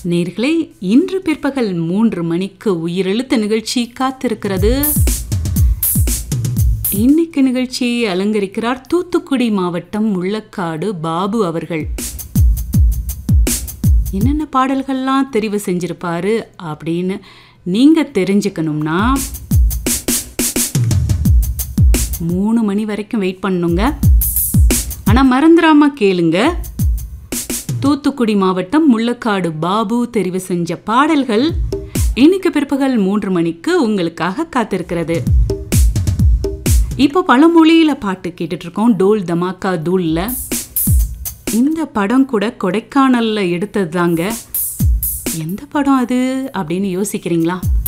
நேர்களே இன்று பிற்பகல் மூன்று மணிக்கு உயிரெழுத்த நிகழ்ச்சி காத்திருக்கிறது இன்னைக்கு நிகழ்ச்சியை அலங்கரிக்கிறார் தூத்துக்குடி மாவட்டம் முள்ளக்காடு பாபு அவர்கள் என்னென்ன பாடல்கள்லாம் தெரிவு செஞ்சிருப்பாரு அப்படின்னு நீங்க தெரிஞ்சுக்கணும்னா மூணு மணி வரைக்கும் வெயிட் பண்ணுங்க ஆனால் மறந்துடாம கேளுங்க தூத்துக்குடி மாவட்டம் முள்ளக்காடு பாபு தெரிவு செஞ்ச பாடல்கள் இன்னைக்கு பிற்பகல் மூன்று மணிக்கு உங்களுக்காக காத்திருக்கிறது இப்போ பழமொழியில பாட்டு கேட்டுட்டு இருக்கோம் டோல் தமாக்கா தூள்ல இந்த படம் கூட கொடைக்கானல்ல எடுத்தது தாங்க எந்த படம் அது அப்படின்னு யோசிக்கிறீங்களா